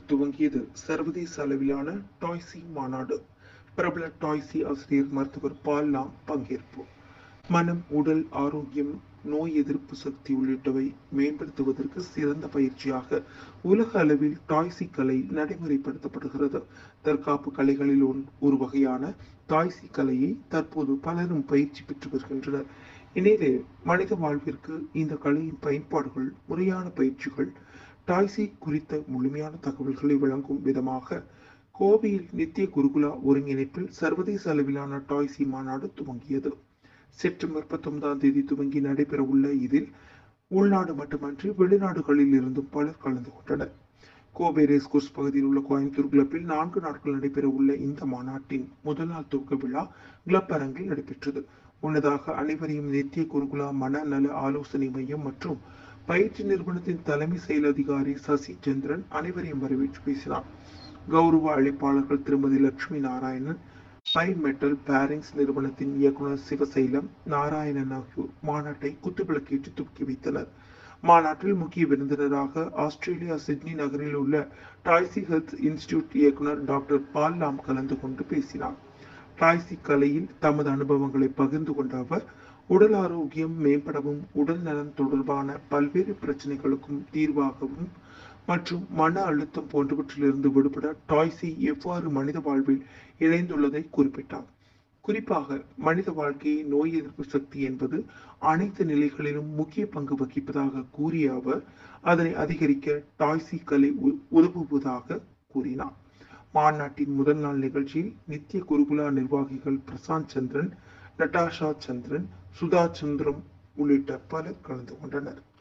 துவங்கியது சர்வதேச அளவிலான டாய்சி மாநாடு பிரபல டாய்சி ஆசிரியர் மருத்துவர் பால் லாம் பங்கேற்பு மனம் உடல் ஆரோக்கியம் நோய் எதிர்ப்பு சக்தி உள்ளிட்டவை மேம்படுத்துவதற்கு சிறந்த பயிற்சியாக உலக அளவில் டாய்சி கலை நடைமுறைப்படுத்தப்படுகிறது தற்காப்பு கலைகளில் ஒன்- ஒரு வகையான டாய்சி கலையை தற்போது பலரும் பயிற்சி பெற்று வருகின்றனர் இந்நிலையில் மனித வாழ்விற்கு இந்த கலையின் பயன்பாடுகள் முறையான பயிற்சிகள் டாய்சி குறித்த முழுமையான தகவல்களை வழங்கும் விதமாக கோவையில் நித்திய குருகுலா ஒருங்கிணைப்பில் சர்வதேச அளவிலான டாய்சி மாநாடு துவங்கியது செப்டம்பர் பத்தொன்பதாம் தேதி துவங்கி நடைபெறவுள்ள இதில் உள்நாடு மட்டுமன்றி வெளிநாடுகளில் இருந்தும் பலர் கலந்து கொண்டனர் கோவை ரேஸ்கோர்ஸ் பகுதியில் உள்ள கோயம்புத்தூர் கிளப்பில் நான்கு நாட்கள் நடைபெறவுள்ள இந்த மாநாட்டின் முதல் நாள் துவக்க விழா கிளப் அரங்கில் நடைபெற்றது முன்னதாக அனைவரையும் நித்திய குருகுலா மனநல ஆலோசனை மையம் மற்றும் பயிற்சி நிறுவனத்தின் தலைமை செயல் அதிகாரி சசி சந்திரன் அனைவரையும் வரவேற்று பேசினார் கௌரவ அழைப்பாளர்கள் திருமதி Lakshmi Narayanan bi metal bearings நிறுவனத்தின் இயக்குனர் சிவசைலம் நாராயணன் ஆகியோர் மாநாட்டை குத்துவிளக்கேற்றி துவக்கி வைத்தனர் மாநாட்டில் முக்கிய விருந்தினராக ஆஸ்திரேலியா சிட்னி நகரில் உள்ள டாய்சி ஹெல்த் இன்ஸ்டிடியூட் இயக்குனர் டாக்டர் பால் லாம் கலந்து கொண்டு பேசினார் டாய்சி கலையில் தமது அனுபவங்களை பகிர்ந்து கொண்ட அவர் உடல் ஆரோக்கியம் மேம்படவும் உடல் நலன் தொடர்பான பல்வேறு பிரச்சனைகளுக்கும் தீர்வாகவும் மற்றும் மன அழுத்தம் போன்றவற்றிலிருந்து விடுபட டாய்ஸி எவ்வாறு மனித வாழ்வில் இணைந்துள்ளதை குறிப்பிட்டார் குறிப்பாக மனித வாழ்க்கையை நோய் எதிர்ப்பு சக்தி என்பது அனைத்து நிலைகளிலும் முக்கிய பங்கு வகிப்பதாக கூறிய அவர் அதனை அதிகரிக்க டாய்ஸி கலை உ- உதவுவதாக கூறினார் மாநாட்டின் முதல் நாள் நிகழ்ச்சியில் நித்திய குருகுலா நிர்வாகிகள் பிரசாந்த் சந்திரன் நட்டாஷா சந்திரன் சுதா சந்திரம் உள்ளிட்ட பலர் கலந்து கொண்டனர்